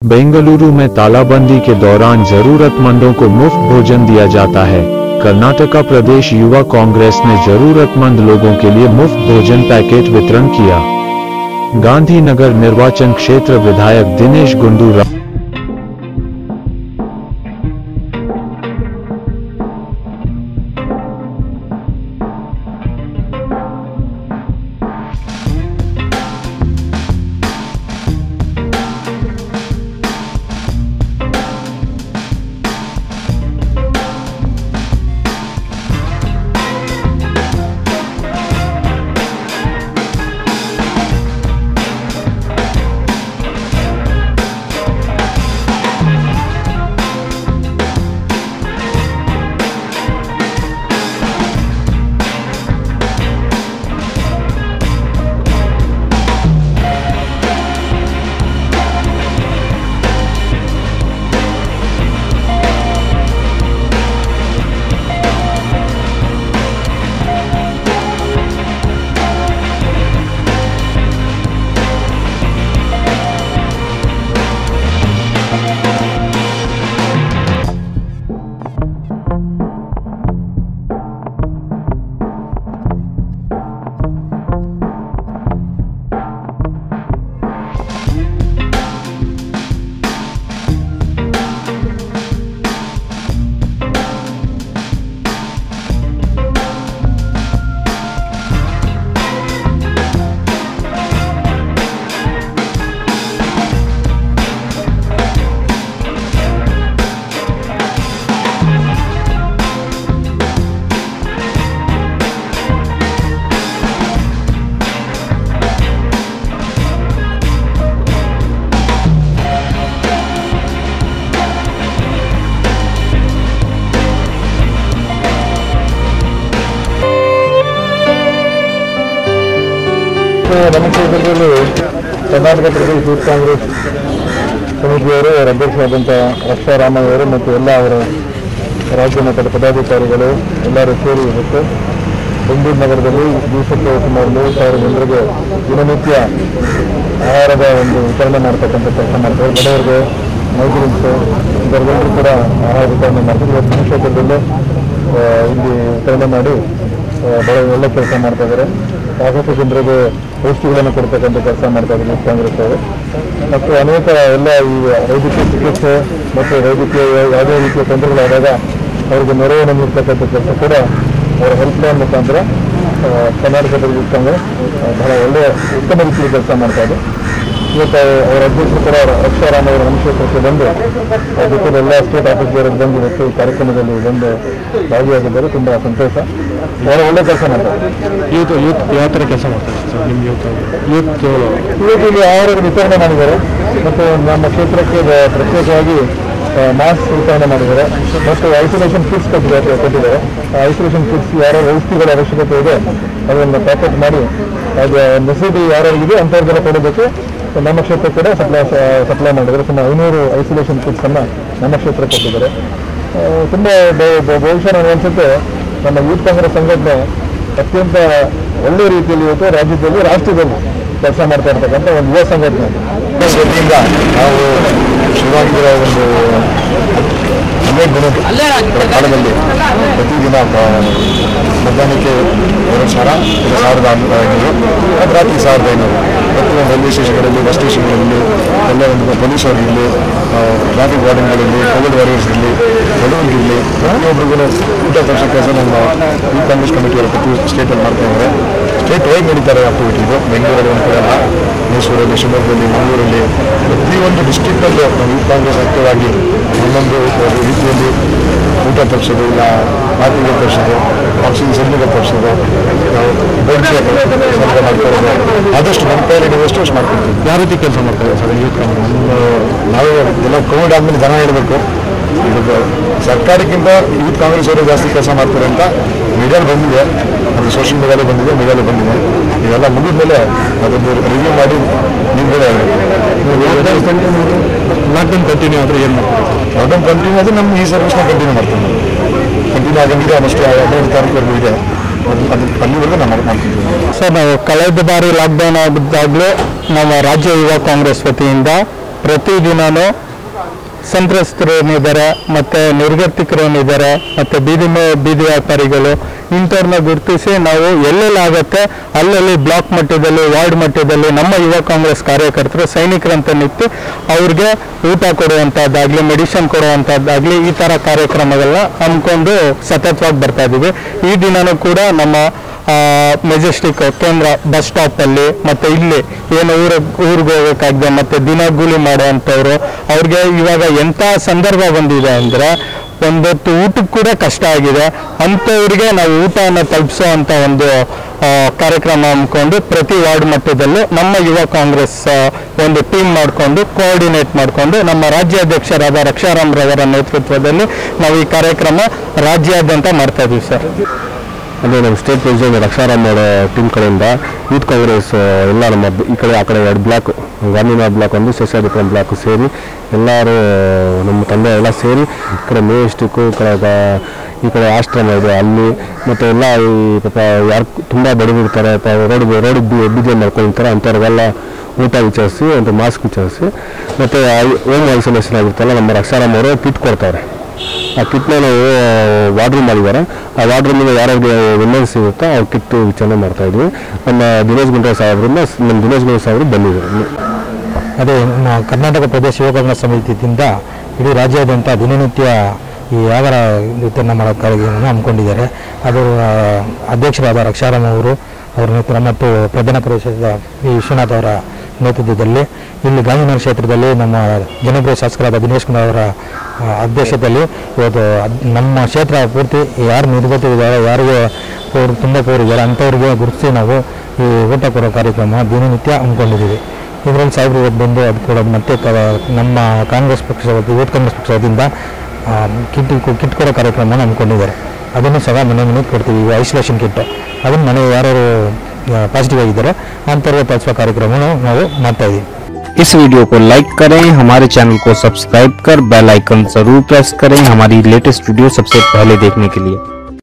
बेंगलुरु में तालाबंदी के दौरान जरूरतमंदों को मुफ्त भोजन दिया जाता है कर्नाटका प्रदेश युवा कांग्रेस ने जरूरतमंद लोगों के लिए मुफ्त भोजन पैकेट वितरण किया गांधीनगर निर्वाचन क्षेत्र विधायक दिनेश गुंडूराव ನಮ್ಮ ಕ್ಷೇತ್ರದಲ್ಲಿ ಕರ್ನಾಟಕ ಪ್ರದೇಶ ಯೂತ್ ಕಾಂಗ್ರೆಸ್ ಸಮಿತಿಯವರು ಅವರ ಅಧ್ಯಕ್ಷರಾದಂಥ ರಕ್ಷಾ ರಾಮಯ್ಯವರು ಮತ್ತು ಎಲ್ಲ ಅವರ ರಾಜ್ಯ ಮಟ್ಟದ ಪದಾಧಿಕಾರಿಗಳು ಎಲ್ಲರೂ ಸೇರಿ ಇವತ್ತು ಬೆಂಗಳೂರು ನಗರದಲ್ಲಿ ದಿವಸಕ್ಕೆ ಸುಮಾರು ಮೂರು ಸಾವಿರ ಜನರಿಗೆ ದಿನನಿತ್ಯ ಆಹಾರದ ಒಂದು ವಿತರಣೆ ಮಾಡ್ತಕ್ಕಂಥ ಕೆಲಸ ಮಾಡ್ತಾರೆ ಬಡವರಿಗೆ ಮೈಗ್ರೆಂಟ್ಸು ಇವರಿಗೆಲ್ಲರೂ ಕೂಡ ಆಹಾರ ವಿತರಣೆ ಮಾಡ್ತಾರೆ ಇವತ್ತು ನಮ್ಮ ಕ್ಷೇತ್ರದಲ್ಲೂ ಆ, ಇಲ್ಲಿ ವಿತರಣೆ ಮಾಡಿ ಆ, ಬಹಳ ಒಳ್ಳೆ ಕೆಲಸ ಮಾಡ್ತಾ ಇದ್ದಾರೆ ಸಾಕಷ್ಟು ಜನರಿಗೆ ಔಷಧಿಗಳನ್ನು ಕೊಡ್ತಕ್ಕಂಥ ಕೆಲಸ ಮಾಡ್ತಾ ಇದ್ದಾರೆ ಯೂತ್ ಕಾಂಗ್ರೆಸ್ ಅವರು ಮತ್ತು ಅನೇಕ ಎಲ್ಲ ಈ ವೈದ್ಯಕೀಯ ಚಿಕಿತ್ಸೆ ಮತ್ತು ವೈದ್ಯಕೀಯ ಯಾವುದೇ ರೀತಿಯ ತೊಂದರೆಗಳಾದಾಗ ಅವರಿಗೆ ನೆರವನ್ನು ನೀಡ್ತಕ್ಕಂಥ ಕೆಲಸ ಕೂಡ ಅವರ ಹೆಲ್ಪ್ ಲೈನ್ ಮುಖಾಂತರ ಆ, ಕರ್ನಾಟಕದ ಯೂತ್ ಕಾಂಗ್ರೆಸ್ ಆ, ಬಹಳ ಒಳ್ಳೆಯ ಉತ್ತಮ ರೀತಿಯಲ್ಲಿ ಕೆಲಸ ಮಾಡ್ತಾ ಇದೆ ಇವತ್ತು ಅವರ ಅಧ್ಯಕ್ಷರು ಕೂಡ ರಕ್ಷಾರಾಮ್ ಅವರ ನಮ್ಮ ಕ್ಷೇತ್ರಕ್ಕೆ ಬಂದು ಅವ್ರ ಜೊತೆ ಎಲ್ಲ ಸ್ಟೇಟ್ ಆಫೀಸರ್ ಬಂದು ಇವತ್ತು ಈ ಕಾರ್ಯಕ್ರಮದಲ್ಲಿ ಬಂದು ಭಾಗಿಯಾಗಿದ್ದಾರೆ ತುಂಬ ಸಂತೋಷ ಬಹಳ ಒಳ್ಳೆ ಕೆಲಸ ಮಾಡ್ತಾರೆ ಯೂತ್ ಯೂತ್ ಯಾವ ಥರ ಕೆಲಸ ಮಾಡ್ತಾರೆ ಸರ್ ನಿಮ್ಮ ಯೂತ್ ಯೂತ್ ಇವತ್ತು ಇಲ್ಲಿ ಆಹಾರ ವಿತರಣೆ ಮಾಡಿದ್ದಾರೆ ಮತ್ತು ನಮ್ಮ ಕ್ಷೇತ್ರಕ್ಕೆ ಬ- ಪ್ರತ್ಯೇಕವಾಗಿ ಮಾಸ್ಕ್ ವಿತರಣೆ ಮಾಡಿದ್ದಾರೆ ಮತ್ತು ಐಸೋಲೇಷನ್ ಕಿಟ್ಸ್ ಕೊಟ್ಟಿದ್ದಾರೆ ಕೊಟ್ಟಿದ್ದಾರೆ ಐಸೋಲೇಷನ್ ಕಿಟ್ಸ್ ಯಾರ್ಯಾರು ಔಷಧಿಗಳ ಅವಶ್ಯಕತೆ ಇದೆ ಅದನ್ನು ಪ್ಯಾಕೆಟ್ ಮಾಡಿ ಅದು ನೆಸಿಟಿ ಯಾರ್ಯಾರಿಗಿದೆ ಅಂಥವ್ರಿಗೆಲ್ಲ ಕೊಡೋದಕ್ಕೆ ನಮ್ಮ ಕ್ಷೇತ್ರ ಕೂಡ ಸಪ್ಲೈ ಸಪ್ಲೈ ಮಾಡಿದ್ದಾರೆ ಸುಮಾರು ಐನೂರು ಐಸೋಲೇಷನ್ ಕಿಟ್ಸ್ ಅನ್ನ ನಮ್ಮ ಕ್ಷೇತ್ರಕ್ಕೆ ಕೊಟ್ಟಿದ್ದಾರೆ ಆ, ತುಂಬ ಬ- ಬ- ಬಹುಶಃ ನನಗೆ ಅನ್ಸುತ್ತೆ ನಮ್ಮ ಯೂತ್ ಕಾಂಗ್ರೆಸ್ ಸಂಘಟನೆ ಅತ್ಯಂತ ಒಳ್ಳೆ ರೀತಿಯಲ್ಲಿ ಇವತ್ತು ರಾಜ್ಯದಲ್ಲಿ ರಾಷ್ಟ್ರದಲ್ಲಿ ಕೆಲಸ ಮಾಡ್ತಾ ಇರ್ತಕ್ಕಂಥ ಒಂದು ಯುವ ಸಂಘಟನೆ ವತಿಯಿಂದ ನಾವು ಶಿವಾಂಗಿರ ಒಂದು ಅದೇ ಗುಣ ಕಾಲದಲ್ಲಿ ಪ್ರತಿದಿನ ಪ- ಮಧ್ಯಾಹ್ನಕ್ಕೆ ಎರಡು ಸಾವಿರ ಎರಡು ಸಾವಿರದ ಐನೂರು ಮತ್ತು ರಾತ್ರಿ ಸಾವಿರದ ಐನೂರು ಪ್ರತಿಯೊಂದು ರೈಲ್ವೆ ಸ್ಟೇಷನ್ಗಳಲ್ಲಿ ಬಸ್ ಸ್ಟೇಷನ್ಗಳಲ್ಲಿ ಎಲ್ಲ ಒಂದು ಪೊಲೀಸ್ ಅವರಿರಲಿ ಟ್ರಾಫಿಕ್ ವಾರ್ಡನ್ಗಳಲ್ಲಿ ಕೋವಿಡ್ ವಾರಿಯರ್ಸ್ ಇರಲಿ ಬಡವರಿಗಿರಲಿ ಪ್ರತಿಯೊಬ್ಬರಿಗೂ ಊಟ ತರಿಸೋ ಕೆಲಸ ನಮ್ಮ ಯೂತ್ ಕಾಂಗ್ರೆಸ್ ಕಮಿಟಿಯವರು ಪ್ರತಿ ಸ್ಟೇಟಲ್ಲಿ ಮಾಡ್ತಾ ಇದ್ದಾರೆ ಸ್ಟೇಟ್ ವೈಡ್ ನಡೀತಾರೆ ಆಕ್ಟಿವಿಟೀಸು ಬೆಂಗಳೂರಲ್ಲಿ ಒಂದು ಕಡೆ ಅಲ್ಲ ಮೈಸೂರಲ್ಲಿ ಶಿವಮೊಗ್ಗದಲ್ಲಿ ಮಂಗಳೂರಲ್ಲಿ ಪ್ರತಿಯೊಂದು ಡಿಸ್ಟ್ರಿಕ್ಟಲ್ಲೂ ನಮ್ಮ ಯೂತ್ ಕಾಂಗ್ರೆಸ್ ಆಕ್ಟಿವ್ ಆಗಿ ಒಂದೊಂದು ರೀತಿಯಲ್ಲಿ ಊಟ ತರಿಸೋದು ಇಲ್ಲ ಮಾತಿಗೆ ತರಿಸೋದು ಆಕ್ಸಿಜನ್ ಸಿಲಿಂಡರ್ ತರಿಸೋದು ನಾವು ಬೆಡ್ ಸಂಗ್ರಹ ಮಾಡ್ಕೊಳ್ಳೋದು ಆದಷ್ಟು ನಮ್ಮ ಕೈಯಲ್ಲಿ ನೀವು ಅಷ್ಟು ಮಾಡ್ಕೊಳ್ತೀವಿ ಯಾವ ರೀತಿ ಕೆಲಸ ಮಾಡ್ತಾರೆ ಸರ್ ಯೂತ್ ಕಾಂಗ್ರೆಸ್ ನಾವು ಎಲ್ಲ ಕೋವಿಡ್ ಆದ್ಮೇಲೆ ಜನ ಹೇಳಬೇಕು ಇದು ಸರ್ಕಾರಕ್ಕಿಂತ ಯೂತ್ ಕಾಂಗ್ರೆಸ್ ಅವರು ಜಾಸ್ತಿ ಕೆಲಸ ಮಾಡ್ತಾರೆ ಅಂತ ಮೀಡಿಯಾಲ್ ಬಂದಿದೆ ಅದು ಸೋಷಿಯಲ್ ಮೀಡಿಯಾದಲ್ಲಿ ಬಂದಿದೆ ಮೀಡಿಯಾದಲ್ಲಿ ಬಂದಿದೆ ಇವೆಲ್ಲ ಮುಗಿದ ಮೇಲೆ ಅದೊಂದು ರಿವ್ಯೂ ಮಾಡಿ ನೀವು ಲಾಕ್ಡೌನ್ ಕಂಟಿನ್ಯೂ ಆದರೆ ಏನು ಮಾಡ್ತಾರೆ ಸರ್ ಅದನ್ನು ಕಂಟಿನ್ಯೂ ಆದರೆ ನಮ್ಮ ಈ ಸರ್ವಿಸ್ನ ಕಂಟಿನ್ಯೂ ಮಾಡ್ತೀವಿ ನಾವು ಕಂಟಿನ್ಯೂ ಆಗಂಗಿದೆ ಆಲ್ಮೋಸ್ಟ್ ಹದಿನೈದು ತಾರೀಕು ಇದೆ ಅದು ಅದು ಅಲ್ಲಿವರೆಗೂ ನಾವು ಮಾಡ್ತೀವಿ ಸರ್ ನಾವು ಕಳೆದ ಬಾರಿ ಲಾಕ್ಡೌನ್ ಆಗಿದ್ದಾಗಲೂ ನಮ್ಮ ರಾಜ್ಯ ಯುವ ಕಾಂಗ್ರೆಸ್ ವತಿಯಿಂದ ಪ್ರತಿದಿನನೂ ಸಂತ್ರಸ್ತರೇನಿದ್ದಾರೆ ಮತ್ತು ನಿರ್ಗತಿಕರೇನಿದ್ದಾರೆ ಮತ್ತು ಬೀದಿ ಮೇ- ಬೀದಿ ವ್ಯಾಪಾರಿಗಳು ಇಂಥವ್ರನ್ನ ಗುರುತಿಸಿ ನಾವು ಎಲ್ಲೆಲ್ಲಾಗತ್ತೆ ಅಲ್ಲಲ್ಲಿ ಬ್ಲಾಕ್ ಮಟ್ಟದಲ್ಲಿ ವಾರ್ಡ್ ಮಟ್ಟದಲ್ಲಿ ನಮ್ಮ ಯುವ ಕಾಂಗ್ರೆಸ್ ಕಾರ್ಯಕರ್ತರು ಸೈನಿಕರಂತ ನಿಂತು ಅವ್ರಿಗೆ ಊಟ ಕೊಡುವಂಥದ್ದಾಗಲಿ ಮೆಡಿಸಿನ್ ಕೊಡುವಂಥದ್ದಾಗಲಿ ಈ ಥರ ಕಾರ್ಯಕ್ರಮಗಳನ್ನ ಹಮ್ಮಿಕೊಂಡು ಸತತವಾಗಿ ಬರ್ತಾ ಇದ್ದೀವಿ ಈ ದಿನನೂ ಕೂಡ ನಮ್ಮ ಮೆಜೆಸ್ಟಿಕ್ ಕೇಂದ್ರ ಬಸ್ ಸ್ಟಾಪಲ್ಲಿ ಮತ್ತು ಇಲ್ಲಿ ಏನು ಊರ ಊರಿಗೆ ಹೋಗೋಕ್ಕಾಗದೆ ಮತ್ತು ದಿನ ಕೂಲಿ ಮಾಡುವಂಥವ್ರು ಅವ್ರಿಗೆ ಇವಾಗ ಎಂಥ ಸಂದರ್ಭ ಬಂದಿದೆ ಅಂದರೆ ಒಂದೊತ್ತು ಊಟಕ್ಕೆ ಕೂಡ ಕಷ್ಟ ಆಗಿದೆ ಅಂಥವ್ರಿಗೆ ನಾವು ಊಟವನ್ನು ತಲುಪಿಸೋ ಅಂಥ ಒಂದು ಆ, ಕಾರ್ಯಕ್ರಮ ಹಮ್ಮಿಕೊಂಡು ಪ್ರತಿ ವಾರ್ಡ್ ಮಟ್ಟದಲ್ಲೂ ನಮ್ಮ ಯುವ ಕಾಂಗ್ರೆಸ್ ಆ, ಒಂದು ಟೀಮ್ ಮಾಡಿಕೊಂಡು ಕೋಆರ್ಡಿನೇಟ್ ಮಾಡಿಕೊಂಡು ನಮ್ಮ ರಾಜ್ಯಾಧ್ಯಕ್ಷರಾದ ರಕ್ಷಾರಾಮ್ ರವರ ನೇತೃತ್ವದಲ್ಲಿ ನಾವು ಈ ಕಾರ್ಯಕ್ರಮ ರಾಜ್ಯಾದ್ಯಂತ ಮಾಡ್ತಾ ಇದ್ದೀವಿ ಸರ್ ಅಂದರೆ ನಮ್ಮ ಸ್ಟೇಟ್ ಪ್ರೆಸಿಡೆಂಟ್ ರಕ್ಷಾರಾಮ್ ಅವರ ಟೀಮ್ ಕಡೆಯಿಂದ ಯೂತ್ ಕಾಂಗ್ರೆಸ್ ಎಲ್ಲ ನಮ್ಮ ಬ- ಈ ಕಡೆ ಆ ಕಡೆ ಎರಡು ಬ್ಲಾಕ್ ಗಾಂಧಿನ ಬ್ಲಾಕ್ ಒಂದು ಶೇಷಾದಿಪುರಂ ಬ್ಲಾಕ್ ಸೇರಿ ಎಲ್ಲರೂ ನಮ್ಮ ತಂದೆ ಎಲ್ಲ ಸೇರಿ ಈ ಕಡೆ ಮೇಸ್ಟಿಕ್ಕು ಈ ಕಡೆ ಗ- ಈ ಕಡೆ ಆಶ್ರಮ ಇದೆ ಅಲ್ಲಿ ಮತ್ತು ಎಲ್ಲ ಈ ಪಾಪ ಯಾರು ತುಂಬ ಬಡವಿರ್ತಾರೆ ರೋಡ್ ರೋಡ್ ಬೀಜ ಮಾಡ್ಕೊಂಡಿರ್ತಾರೆ ಅಂಥವ್ರಿಗೆಲ್ಲ ಊಟ ವಿಚಾರಿಸಿ ಒಂದು ಮಾಸ್ಕ್ ವಿಚಾರಿಸಿ ಮತ್ತು ಹೋಮ್ ಐಸೋಲೇಷನ್ ಆಗಿರ್ತಲ್ಲ ನಮ್ಮ ರಕ್ಷಾರಾಮ್ ಅವರು ಕಿಟ್ ಕೊಡ್ತಾರೆ ಆ ಕಿಟ್ನ ನಾವು ವಾರ್ಡ್ರ್ ಮಾಡಿದ್ದಾರೆ ಆ ವಾರ್ಡ್ರ್ ಮೇಲೆ ಯಾರ್ಯಾರಿಗೆ ಎಮರ್ಜೆನ್ಸಿ ಇರುತ್ತೋ ಅವ್ರ ಕಿಟ್ ವಿಚಾರಣೆ ಮಾಡ್ತಾ ಇದ್ವಿ ನಮ್ಮ ದಿನೇಶ್ ಗುಂಡ್ರೆ ಸಾಹೇಬ್ರಿಂದ ನಮ್ಮ ದಿನೇಶ್ ಗುಂಡ್ರೆ ಸಾಹೇಬ್ರು ಬಂದಿದ್ದಾರೆ ಅದೇ ನಮ್ಮ ಕರ್ನಾಟಕ ಪ್ರದೇಶ ಯುವ ಕಾಂಗ್ರೆಸ್ ಸಮಿತಿಯಿಂದ ಇಡೀ ರಾಜ್ಯಾದ್ಯಂತ ದಿನನಿತ್ಯ ಈ ಯಾವರ ವಿತರಣೆ ಮಾಡೋ ಕಾರ್ಯಕ್ರಮವನ್ನು ಹಮ್ಮಿಕೊಂಡಿದ್ದಾರೆ ಅದು ಆ, ಅಧ್ಯಕ್ಷರಾದ ರಕ್ಷಾರಾಮ್ ಅವರು ಅವರ ನೇತೃತ್ವ ಮತ್ತು ಪ್ರಧಾನ ಪರಿಷದ ವಿ ವಿಶ್ವನಾಥ್ ಅವರ ನೇತೃತ್ವದಲ್ಲಿ ಇಲ್ಲಿ ಗಾಂಧಿನಗರ ಕ್ಷೇತ್ರದಲ್ಲಿ ನಮ್ಮ ಜನಪ್ರಿಯ ಶಾಸಕರಾದ ದಿನೇಶ್ ಕುಮಾರ್ ಅವರ ಆ, ಅಧ್ಯಕ್ಷತೆಯಲ್ಲಿ ಇವತ್ತು ಅದ್- ನಮ್ಮ ಕ್ಷೇತ್ರ ಪೂರ್ತಿ ಯಾರು ನಿರ್ಗತಿದ್ದಾರೆ ಯಾರಿಗೆ ಪೌರ್ ತುಂಬ ಪೌರಿದ್ದಾರೆ ಅಂಥವ್ರಿಗೆ ಗುರುತಿಸಿ ನಾವು ಈ ಊಟ ಕೊಡೋ ಕಾರ್ಯಕ್ರಮ ದಿನನಿತ್ಯ ಹಮ್ಮಿಕೊಂಡಿದ್ದೀವಿ ಇದರಲ್ಲಿ ಸಾಹೇಬ್ರು ಇವತ್ತು ಬಂದು ಅದು ಕೂಡ ಮತ್ತೆ ಕ- ನಮ್ಮ ಕಾಂಗ್ರೆಸ್ ಪಕ್ಷ ವತಿ- ಯೂತ್ ಕಾಂಗ್ರೆಸ್ ಪಕ್ಷದಿಂದ ಆ, ಕಿಟ್ ಕಿಟ್ ಕೊಡೋ ಕಾರ್ಯಕ್ರಮವನ್ನು ಹಮ್ಮಿಕೊಂಡಿದ್ದಾರೆ ಅದನ್ನು ಸಹ ಮನೆ ಮನೆಗೆ ಕೊಡ್ತೀವಿ ಐಸೋಲೇಷನ್ ಕಿಟ್ ಅದನ್ನು ಮನೆ ಯಾರು ಪಾಸಿಟಿವ್ ಆಗಿದ್ದಾರೆ ಅಂಥವ್ರಿಗೆ ತಲುಪಿಸೋ ಕಾರ್ಯಕ್ರಮವನ್ನು ನಾವು ಮಾಡ್ತಾ ಇದ್ದೀವಿ इस वीडियो को लाइक करें हमारे चैनल को सब्सक्राइब कर बेल आइकन जरूर प्रेस करें हमारी लेटेस्ट वीडियो सबसे पहले देखने के लिए